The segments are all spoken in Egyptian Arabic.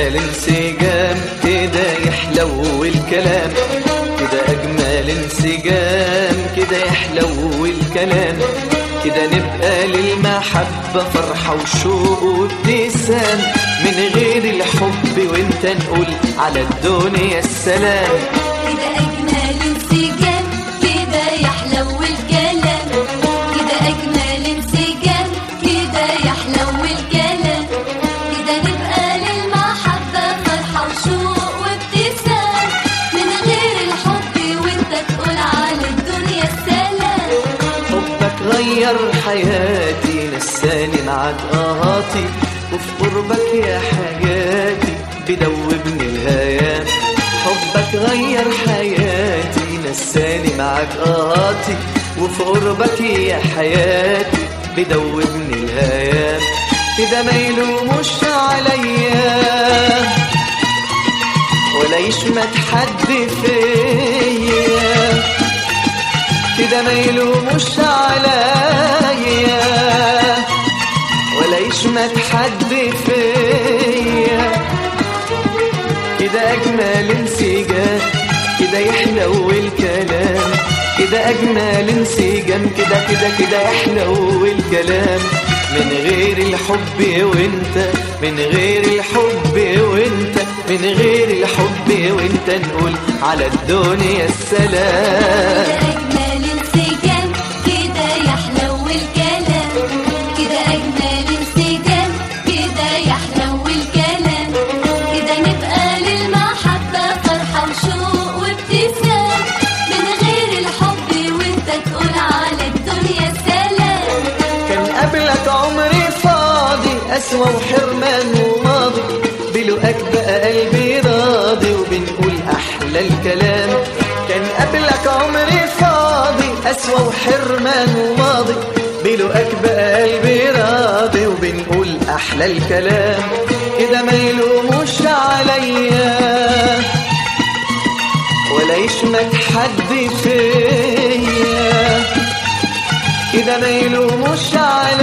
أجمل انسجام كده يحلو الكلام كده أجمل انسجام كده يحلو الكلام كده نبقى للمحبة فرحة وشوق وابتسام من غير الحب وانت نقول على الدنيا السلام كده أجمل انسجام كده يحلو الكلام كده أجمل انسجام كده يحلو الكلام كده نبقى للمحبة فرحة وشوق وابتسام من غير الحب وانت تقول على الدنيا السلام حبك غير حياتي نساني معاك قهاتي وفي قربك يا حياتي بدوبني الهيام حبك غير حياتي نساني معاك قهاتي وفي قربك يا حياتي بدوبني الهيام كده ما يلوموش عليا ولا يشمت حد فيا كده ما يلوموش عليا ولا يشمت حد فيا كده اجمل انسجام كده يحلو الكلام كده اجمل انسجام كده كده كده يحلو الكلام من غير الحب وانت من غير الحب وانت من غير الحب وانت نقول على الدنيا السلام كده أجمل انسجام كده يحلو الكلام كده أجمل انسجام كده يحلو الكلام كده نبقى للمحبة فرحة وشوق وابتسام من غير الحب وانت تقول على الدنيا السلام كان قبلك عمري فاضي أسوى وحرمان وماضي بلقاك بقى قلبي راضي وبنقول أحلى الكلام كان قبلك عمري فاضي أسوى وحرمان وماضي بلقاك بقى قلبي راضي وبنقول أحلى الكلام كده ما يلوموش عليا ولا يشمت حد فيا كده ما يلوموش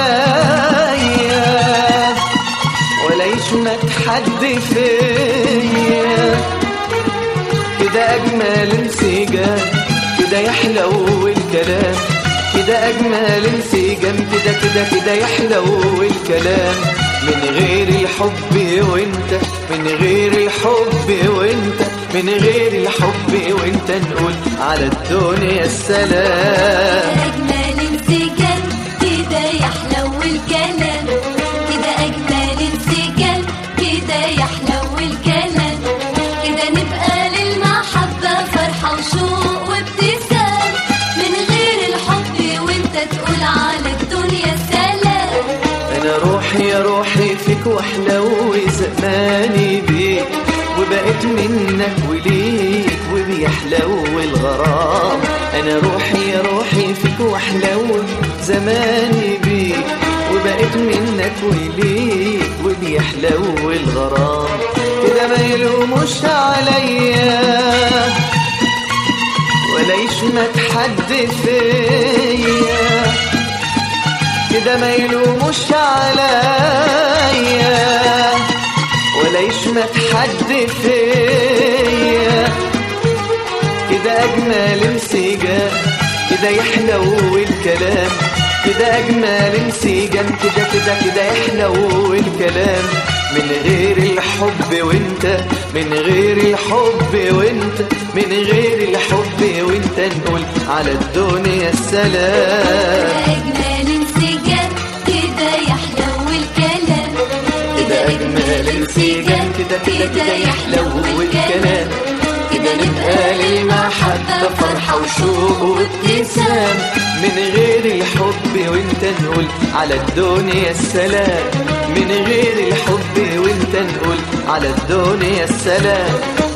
عليا ولا يشمت حد فيا كده اجمل انسجام كده يحلو الكلام كده اجمل انسجام كده كده كده يحلو الكلام من غير الحب وانت من غير الحب وانت من غير الحب وانت نقول على الدنيا السلام أجمل انسجام كده يحلو الكلام كده أجمل انسجام كده يحلو الكلام كده نبقى للمحبة فرحة وشوق وابتسام من غير الحب وانت تقول على الدنيا السلام انا روحي يا روحي فيك واحلو زماني بيك وبقيت منك وليك وبيحلو الغرام انا روحي يا روحي فيك واحلو زماني بيك وبقيت منك وليك وبيحلو الغرام كده ما يلوموش عليا ولا يشمت حد فيا كده ما يلوموش عليا ولا يشمت حد فيا كده اجمل انسجام كده يحلو الكلام كده اجمل انسجام كده كده كده يحلو الكلام من غير الحب وانت من غير الحب وانت من غير الحب وانت نقول على الدنيا السلام أجمل انسجام كده يحلو الكلام كده أجمل انسجام كده كده كده يحلو الكلام كده نبقى للمحبة فرحة وشوق وابتسام من غير الحب وانت نقول على الدنيا السلام من غير الحب وانت نقول على الدنيا السلام